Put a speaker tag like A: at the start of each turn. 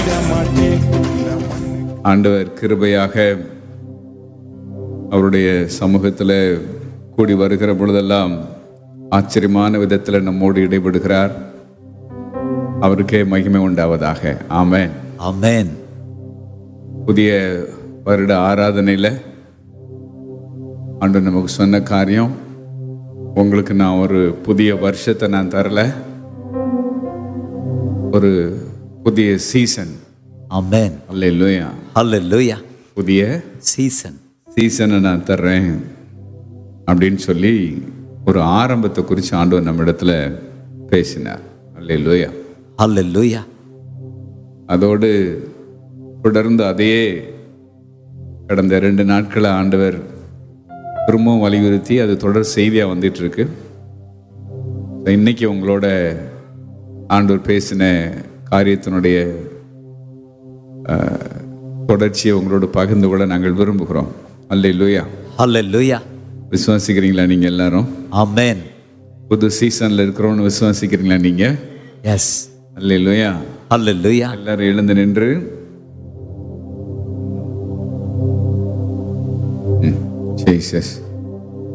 A: ஆண்டவர் கிருபையாக அவருடைய சமூகத்தில் கூடி வருகிற பொழுதெல்லாம் ஆச்சரியமான விதத்தில் நம்மோடு இடைபடுகிறார் அவருக்கே மகிமை உண்டாவதாக ஆமென்
B: ஆமென்
A: புதிய வருட ஆராதனையில் ஆண்டு நமக்கு சொன்ன காரியம் உங்களுக்கு நான் ஒரு புதிய வருஷத்தை நான் தரல ஒரு புதிய சீசன்
B: ஆமென்
A: அல்ல
B: ஹalleluya
A: புதிய
B: சீசன்
A: சீசனை நான் தர்றேன் அப்படின்னு சொல்லி ஒரு ஆரம்பத்தை குறித்து ஆண்டவர் நம்ம இடத்துல பேசினார் அல்ல
B: ஹalleluya
A: அதோடு தொடர்ந்து அதையே கடந்த ரெண்டு நாட்களை ஆண்டவர் திரும்பவும் வலியுறுத்தி அது தொடர் செய்தியாக வந்துட்டு இருக்கு இன்னைக்கு உங்களோட ஆண்டவர் பேசின காரியத்தினுடைய அஹ், தொடர்ச்சியை உங்களோட பகிர்ந்து கொள்ள நாங்கள் விரும்புகிறோம் அல்ல லூயா
B: ஹalleluya
A: விசுவாசிக்கிறீங்களா நீங்க எல்லாரும்
B: ஆமென்
A: புது சீசன்ல இருக்கிறோம்னு விசுவாசிக்கிறீங்களா நீங்க
B: எஸ்
A: அல்ல லூயா
B: ஹalleluya
A: எல்லாரும் எழுந்து நின்று ம், ஜீசஸ்